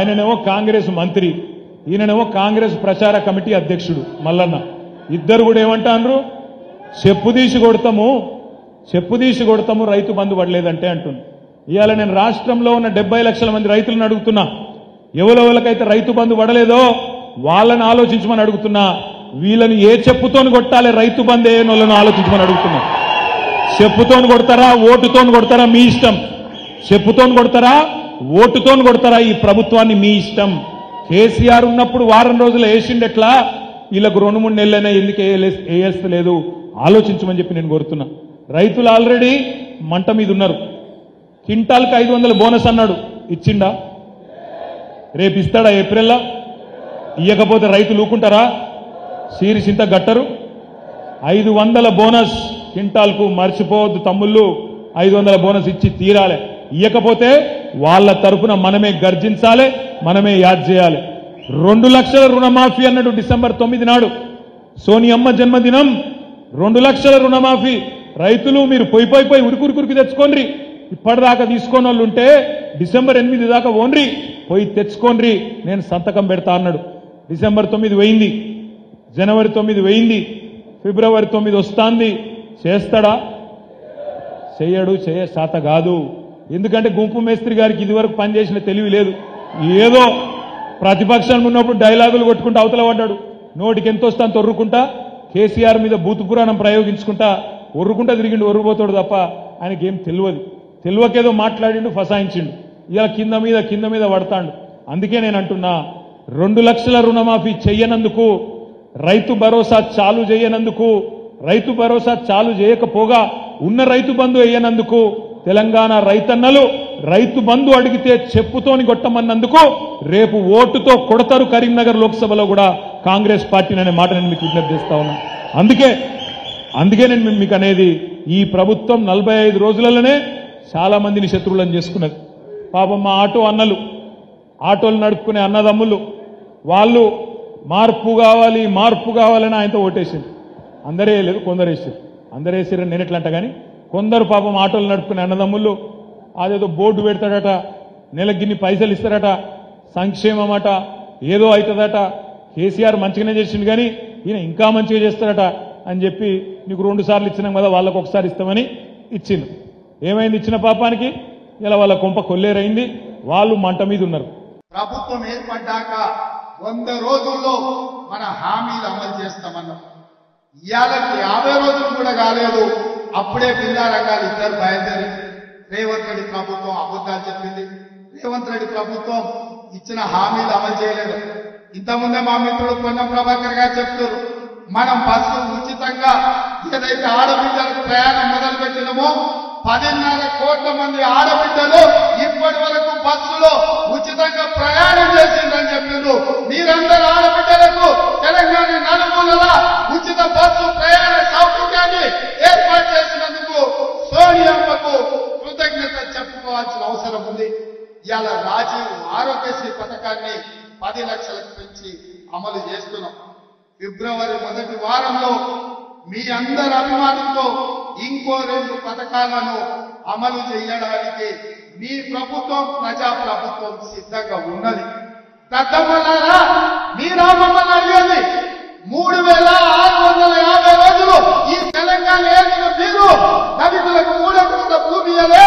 ఆయననేమో కాంగ్రెస్ మంత్రి ఈయననేమో కాంగ్రెస్ ప్రచార కమిటీ అధ్యక్షుడు మల్లన్న ఇద్దరు కూడా ఏమంటారు చెప్పు తీసి కొడతాము చెప్పు తీసి కొడతాము రైతు బంధు పడలేదంటే అంటుంది ఇవాళ నేను రాష్ట్రంలో ఉన్న డెబ్బై లక్షల మంది రైతులను అడుగుతున్నా ఎవరెవరికైతే రైతు బంధు పడలేదో వాళ్ళని ఆలోచించమని అడుగుతున్నా వీళ్ళని ఏ చెప్పుతోని కొట్టాలి రైతు బంధు ఏ వాళ్ళని ఆలోచించమని అడుగుతున్నా చెప్పుతోని కొడతారా ఓటుతోని కొడతారా మీ ఇష్టం చెప్పుతోని కొడతారా ఓటుతోని కొడతారా ఈ ప్రభుత్వాన్ని మీ ఇష్టం కేసీఆర్ ఉన్నప్పుడు వారం రోజులు వేసిండెట్లా వీళ్ళకు రెండు మూడు నెలలైనా ఎందుకు వేయలే- వేయస్తలేదు ఆలోచించమని చెప్పి నేను కోరుతున్నా రైతులు ఆల్రెడీ మంట మీద ఉన్నారు క్వింటాల్కి ఐదు వందల బోనస్ అన్నాడు ఇచ్చిండా రేపు ఇస్తాడా ఏప్రిల్లో ఇయ్యకపోతే రైతులు ఊకుంటారా సీరిసింత గట్టరు ఐదు వందల బోనస్ క్వింటాల్కు మర్చిపోవద్దు తమ్ముళ్ళు ఐదు వందల బోనస్ ఇచ్చి తీరాలి ఇయ్యకపోతే వాళ్ళ తరపున మనమే గర్జించాలి మనమే యాద్ చేయాలి రెండు లక్షల రుణమాఫీ అన్నాడు డిసెంబర్ తొమ్మిది నాడు సోనియమ్మ జన్మదినం రెండు లక్షల రుణమాఫీ రైతులు మీరు పోయి పోయి పోయి ఉరికురికురికి తెచ్చుకోండి ఇప్పటిదాకా తీసుకోని వాళ్ళు ఉంటే డిసెంబర్ ఎనిమిది దాకా ఓన్రి పోయి తెచ్చుకోండి నేను సంతకం పెడతా అన్నాడు డిసెంబర్ తొమ్మిది వెయింది జనవరి తొమ్మిది వెయింది ఫిబ్రవరి తొమ్మిది వస్తాంది చేస్తాడా చెయ్యడు చేయ శాత కాదు ఎందుకంటే గుంపు మేస్త్రి గారికి ఇదివరకు పనిచేసిన తెలివి లేదు ఏదో ప్రతిపక్షంలో ఉన్నప్పుడు డైలాగులు కొట్టుకుంటూ అవతల పడ్డాడు నోటికి ఎంత వస్తాను తొర్రుకుంటా కేసీఆర్ మీద బూతు పురాణం ప్రయోగించుకుంటా ఒర్రుకుంటా తిరిగిండు ఒర్రుపోతాడు తప్ప ఆయనకి ఏం తెలియదు తెలియకేదో మాట్లాడిండు ఫసాయించిండు ఇలా కింద మీద కింద మీద పడతాడు అందుకే నేను అంటున్నా రెండు లక్షల రుణమాఫీ చెయ్యనందుకు రైతు భరోసా చాలు చేయనందుకు రైతు భరోసా చాలు చేయకపోగా ఉన్న రైతు బంధు వేయనందుకు తెలంగాణ రైతన్నలు రైతు బంధు అడిగితే చెప్పుతోని కొట్టమన్నందుకు రేపు ఓటుతో కొడతారు కరీంనగర్ లోక్సభలో కూడా కాంగ్రెస్ పార్టీని అనే మాట నేను మీకు విజ్ఞప్తి చేస్తా ఉన్నా అందుకే అందుకే నేను మీకు అనేది ఈ ప్రభుత్వం నలభై ఐదు రోజులలోనే చాలా మందిని శత్రువులను చేసుకున్నది పాపం మా ఆటో అన్నలు ఆటోలు నడుపుకునే అన్నదమ్ములు వాళ్ళు మార్పు కావాలి మార్పు కావాలని ఆయనతో ఓటేసింది అందరే లేదు కొందరు వేసారు అందరు వేసారని నేను ఎట్లా అంట కానీ కొందరు పాపం ఆటోలు నడుపుకునే అన్నదమ్ముళ్ళు అదేదో బోర్డు పెడతాడట నెలకి గిన్ని పైసలు ఇస్తారట సంక్షేమం అట ఏదో అవుతుందట కేసీఆర్ మంచిగానే చేసిండు కానీ ఈయన ఇంకా మంచిగా చేస్తారట అని చెప్పి నీకు రెండు సార్లు ఇచ్చినాం కదా వాళ్ళకు ఒకసారి ఇస్తామని ఇచ్చింది ఏమైంది ఇచ్చిన పాపానికి ఇలా వాళ్ళ కొంప కొల్లేరైంది వాళ్ళు మంట మీద ఉన్నారు ప్రభుత్వం ఏర్పడ్డాక వంద రోజుల్లో మన హామీలు అమలు చేస్తామన్నాం ఇవాళకి యాభై రోజులు కూడా కాలేదు అప్పుడే బిల్లా రంగాలు ఇద్దరు బయలుదేరి రేవంత్ రెడ్డి ప్రభుత్వం అబద్ధాలు చెప్పింది రేవంత్ రెడ్డి ప్రభుత్వం ఇచ్చిన హామీలు అమలు చేయలేదు ఇంతకుముందే మా మిత్రుడు పొన్నం ప్రభాకర్ గారు చెప్తారు మనం బస్సు ఉచితంగా ఏదైతే ఆడబిడ్డలకు ప్రయాణం మొదలు పెట్టినమో పదిన్నర కోట్ల మంది ఆడబిడ్డలు ఇప్పటి వరకు బస్సులో ఉచితంగా ప్రయాణం చేసిందని చెప్పిండ్రు మీరందరూ ఆడబిడ్డలకు తెలంగాణ నలుమూలల ఉచిత బస్సు ప్రయాణ సౌకర్యాన్ని ఏర్పాటు చేసినందుకు సోనియమ్మకు కృతజ్ఞత చెప్పుకోవాల్సిన అవసరం ఉంది ఇవాళ రాజీవ్ ఆరోగ్యశ్రీ పథకాన్ని పది లక్షలకు పెంచి అమలు చేస్తున్నాం ఫిబ్రవరి మొదటి వారంలో మీ అందరి అభిమానంతో ఇంకో రెండు పథకాలను అమలు చేయడానికి మీ ప్రభుత్వం ప్రజా ప్రభుత్వం సిద్ధంగా ఉన్నది దద్దమ్మలారా మీ రామమ్మని అడిగండి మూడు వేల ఆరు వందల యాభై రోజులు ఈ తెలంగాణ ఏలిన మీరు దళితులకు మూడెకరాల భూమి ఇయ్యలే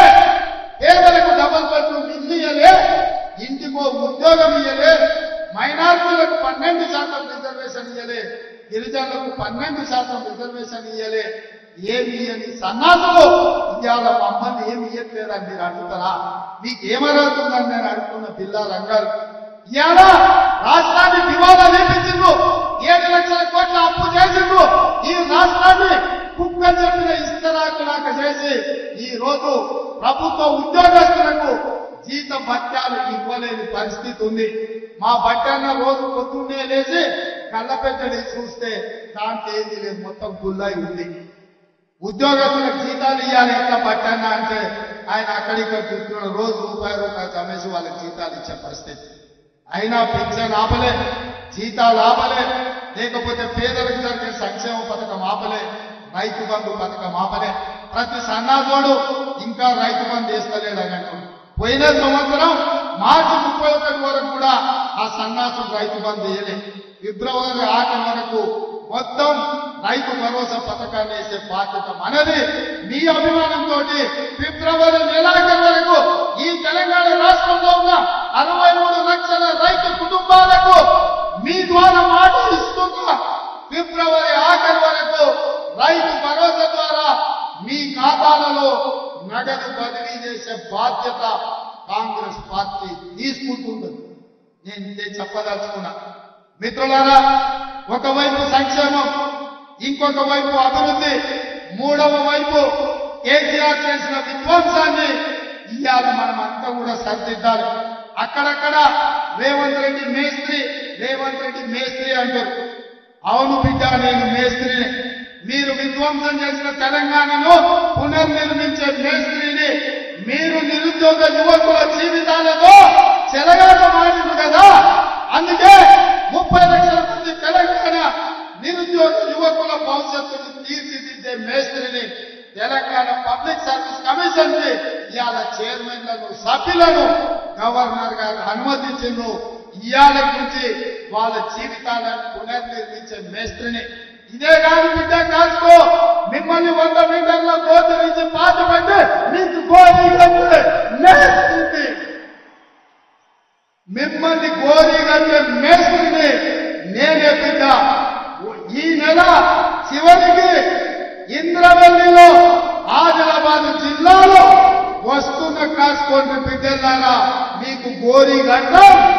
పేదలకు డబల్ బెడ్రూమ్ ఇల్లు ఇయ్యలే ఇంటికో ఉద్యోగం ఇయ్యలే మైనార్టీలకు పన్నెండు శాతం రిజర్వేషన్ ఇయ్యలే గిరిజనులకు పన్నెండు శాతం రిజర్వేషన్ ఇయ్యలే ఏమి ఇయ్యని సన్నాసులు ఇవాళ మమ్మల్ని ఏమి ఇయ్యట్లేదని మీరు అడుగుతారా మీకు ఏమరుగుతుందని నేను అడుగుతున్న బిల్లా రంగాలు ఇవాళ రాష్ట్రాన్ని దివాలా లేపించిండ్రు ఏడు లక్షల కోట్ల అప్పు చేసిండ్రు ఈ రాష్ట్రాన్ని కుక్క చెప్పిన ఇస్తరాకులాక చేసి ఈ రోజు ప్రభుత్వ ఉద్యోగస్తులకు జీత భత్యాలు ఇవ్వలేని పరిస్థితి ఉంది మా బట్టన్న రోజు పొద్దున్నే లేచి కళ్ళపెట్టడి చూస్తే దాంట్లో ఏంది లేదు మొత్తం గుల్లాయి ఉంది ఉద్యోగస్తులకు జీతాలు ఇవ్వాలి ఎట్లా పట్టన్నా అంటే ఆయన అక్కడిక్కడ చూస్తున్నాడు రోజు రూపాయి రూపాయి చమేసి వాళ్ళకి జీతాలు ఇచ్చే పరిస్థితి అయినా పెన్షన్ ఆపలే జీతాలు ఆపలే లేకపోతే పేదలకు జరిగే సంక్షేమ పథకం ఆపలే రైతు బంధు పథకం ఆపలే ప్రతి సన్నాసోడు ఇంకా రైతు బంధు వేస్తలేడు అని అంటున్నాడు పోయిన సంవత్సరం మార్చి ముప్పై ఒకటి వరకు కూడా ఆ సన్నాసులు రైతు బంధు వేయలే ఫిబ్రవరి ఆఖరి వరకు మొత్తం రైతు భరోసా పథకాన్ని వేసే బాధ్యత మనది మీ అభిమానంతో ఫిబ్రవరి నెలాఖరు వరకు ఈ తెలంగాణ రాష్ట్రంలో ఉన్న అరవై మూడు లక్షల రైతు కుటుంబాలకు మీ ద్వారా మాట ఇస్తున్నా ఫిబ్రవరి ఆఖరి వరకు రైతు భరోసా ద్వారా మీ ఖాతాలలో నగదు బదిలీ చేసే బాధ్యత కాంగ్రెస్ పార్టీ తీసుకుంటుంది నేను ఇదే చెప్పదలుచుకున్నా మిత్రులారా ఒకవైపు సంక్షేమం ఇంకొక వైపు అభివృద్ధి మూడవ వైపు కేసీఆర్ చేసిన విధ్వంసాన్ని ఇవాళ మనం అంతా కూడా సరిదిద్దాలి అక్కడక్కడ రేవంత్ రెడ్డి మేస్త్రి రేవంత్ రెడ్డి మేస్త్రి అంటారు అవును బిడ్డ నేను మేస్త్రిని మీరు విధ్వంసం చేసిన తెలంగాణను పునర్నిర్మించే మేస్త్రిని మీరు నిరుద్యోగ యువకుల జీవితాలతో చెలగాట మాడింది కదా అందుకే ముప్పై లక్షల మంది తెలంగాణ నిరుద్యోగ యువకుల భవిష్యత్తును తీర్చిదిద్దే మేస్త్రిని తెలంగాణ పబ్లిక్ సర్వీస్ కమిషన్ కి ఇవాళ చైర్మన్లను సభ్యులను గవర్నర్ గారు అనుమతించిండ్రు ఇవాళ నుంచి వాళ్ళ జీవితాలను పునర్నిర్మించే మేస్త్రిని ఇదే కాదు బిడ్డ కాసుకో మిమ్మల్ని వంద మీటర్ల కోత నుంచి పాత పెట్టి మీకు గోరీ కట్టే మేస్త్రికి మిమ్మల్ని గోరీ కట్టే మేస్త్రిని నేనే బిడ్డ ఈ నెల చివరికి ఇంద్రవల్లిలో ఆదిలాబాద్ జిల్లాలో వస్తున్న కాసుకోండి బిడ్డలారా మీకు గోరీ గట్టం